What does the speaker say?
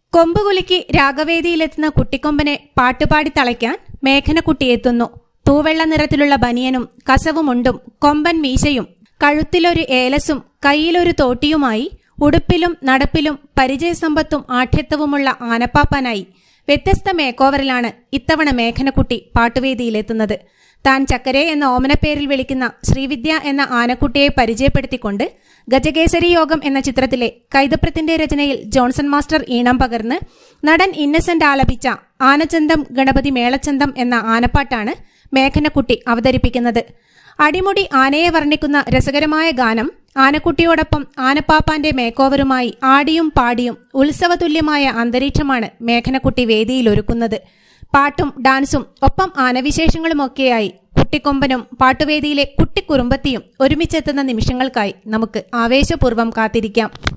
കൊമ്പുകുലുക്കി രാഗവേദിയിലെത്തുന്ന കുട്ടിക്കൊമ്പനെ പാട്ടുപാടി തളയ്ക്കാൻ മേഘനക്കുട്ടി എത്തുന്നു തൂവെള്ള നിറത്തിലുള്ള ബനിയനും കസവുമുണ്ടും കൊമ്പൻ മീശയും കഴുത്തിലൊരു ഏലസും കയ്യിലൊരു തോട്ടിയുമായി ഉടുപ്പിലും നടപ്പിലും പരിചയസമ്പത്തും ആഠ്യത്വവുമുള്ള ആനപ്പാപ്പാനായി വ്യത്യസ്ത മേക്കോവറിലാണ് ഇത്തവണ മേഘനക്കുട്ടി പാട്ടുവേദിയിലെത്തുന്നത് താൻ ചക്കരെ എന്ന ഓമനപ്പേരിൽ വിളിക്കുന്ന ശ്രീവിദ്യ എന്ന ആനക്കുട്ടിയെ പരിചയപ്പെടുത്തിക്കൊണ്ട് ഗജകേസരി യോഗം എന്ന ചിത്രത്തിലെ കൈതപ്രത്തിന്റെ രചനയിൽ ജോൺസൺ മാസ്റ്റർ ഈണം പകർന്ന് നടൻ ഇന്നസെന്റ് ആലപിച്ച ആനചന്തം ഗണപതി മേളച്ചന്തം എന്ന ആനപ്പാട്ടാണ് മേഘനക്കുട്ടി അവതരിപ്പിക്കുന്നത് അടിമുടി ആനയെ വർണ്ണിക്കുന്ന രസകരമായ ഗാനം ആനക്കുട്ടിയോടൊപ്പം ആനപ്പാപ്പാന്റെ മേക്കോവറുമായി ആടിയും പാടിയും ഉത്സവതുല്യമായ അന്തരീക്ഷമാണ് മേഘനക്കുട്ടി വേദിയിലൊരുക്കുന്നത് പാട്ടും ഡാൻസും ഒപ്പം ആനവിശേഷങ്ങളുമൊക്കെയായി കുട്ടിക്കൊമ്പനും പാട്ടുവേദിയിലെ കുട്ടിക്കുറുമ്പത്തിയും ഒരുമിച്ചെത്തുന്ന നിമിഷങ്ങൾക്കായി നമുക്ക് ആവേശപൂർവ്വം കാത്തിരിക്കാം